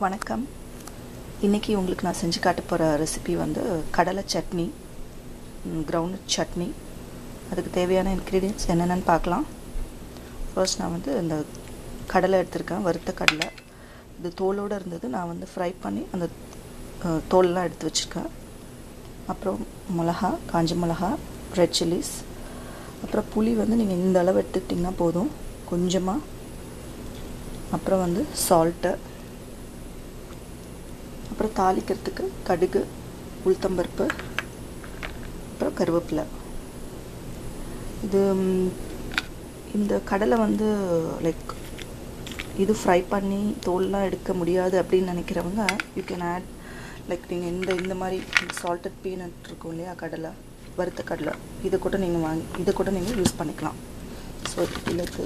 வணக்கம் இன்றைக்கி உங்களுக்கு நான் செஞ்சு காட்ட போகிற ரெசிபி வந்து கடலை சட்னி கிரவுண்ட் சட்னி அதுக்கு தேவையான இன்க்ரீடியன்ட்ஸ் என்னென்னு பார்க்கலாம் ஃபர்ஸ்ட் நான் வந்து இந்த கடலை எடுத்திருக்கேன் வறுத்த கடலை இது தோலோடு இருந்தது நான் வந்து ஃப்ரை பண்ணி அந்த அஹ், தோலெலாம் எடுத்து வச்சுருக்கேன் அப்புறம் மிளகா காஞ்ச மிளகா ரெட் சில்லிஸ் அப்புறம் புளி வந்து நீங்கள் இந்த அளவு எடுத்துக்கிட்டிங்கன்னா போதும் கொஞ்சமாக அப்புறம் வந்து சால்ட்டு அப்புறம் தாளிக்கிறதுக்கு கடுகு உளுத்தம்பருப்பு அப்புறம் கருவேப்பிலை இது ம், இந்த கடலை வந்து லைக் இது ஃப்ரை பண்ணி தோல்லாம் எடுக்க முடியாது அப்படின்னு நினைக்கிறவங்க யூ கேன் ஆட் லைக் நீங்கள் இந்த இந்த மாதிரி சால்டட் பீனட் இருக்கும் இல்லையா கடலை வறுத்த கடலை இதை கூட நீங்கள் வாங்கி இதை கூட நீங்கள் யூஸ் பண்ணிக்கலாம் ஸோ லைக்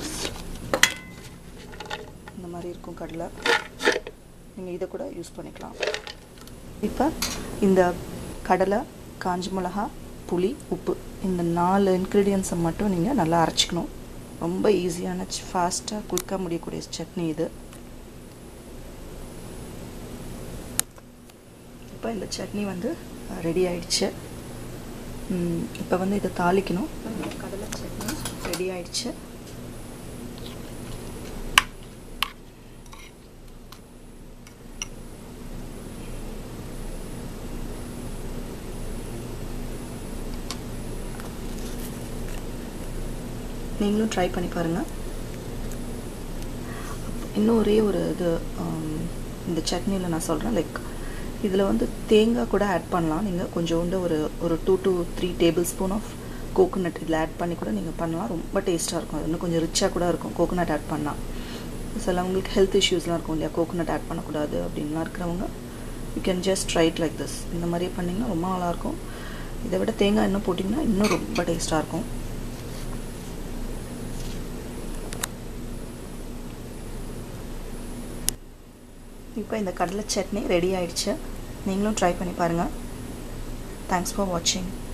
இந்த மாதிரி இருக்கும் கடலை நீங்கள் இதை கூட யூஸ் பண்ணிக்கலாம் இப்போ இந்த கடலை காஞ்ச மிளகா புளி உப்பு இந்த நாலு இன்க்ரீடியன்ஸை மட்டும் நீங்கள் நல்லா அரைச்சிக்கணும் ரொம்ப ஈஸியான ஃபாஸ்ட்டாக குயிக்காக முடியக்கூடிய சட்னி இது இப்போ இந்த சட்னி வந்து ரெடி ஆயிடுச்சு இப்போ வந்து இதை தாளிக்கணும் கடலை சட்னி ரெடி ஆயிடுச்சு நீங்களும் ட்ரை பண்ணி பாருங்கள் இன்னும் ஒரே ஒரு இது ஆம், இந்த சட்னியில் நான் சொல்கிறேன் லைக் இதில் வந்து தேங்காய் கூட ஆட் பண்ணலாம் நீங்கள் கொஞ்சோண்டு ஒரு ஒரு two to three tablespoon of coconut இதில் ஆட் பண்ணி கூட நீங்கள் பண்ணலாம் ரொம்ப டேஸ்ட்டாக இருக்கும் அது இன்னும் கொஞ்சம் ரிச்சாக கூட இருக்கும் கோகோனட் ஆட் பண்ணால் சிலவங்களுக்கு ஹெல்த் இஷ்யூஸ்லாம் இருக்கும் இல்லையா கோகோனட் ஆட் பண்ணக்கூடாது அப்படின்லாம் இருக்கிறவங்க you can just tried like this இந்த மாதிரியே பண்ணிங்கன்னா ரொம்ப நல்லாயிருக்கும் இதை விட தேங்காய் இன்னும் போட்டிங்கன்னா இன்னும் ரொம்ப டேஸ்ட்டாக இருக்கும் இப்போ இந்த கடலை சட்னி ரெடி ஆயிடுச்சு நீங்களும் ட்ரை பண்ணி பாருங்கள் தேங்க்ஸ் ஃபார் வாட்சிங்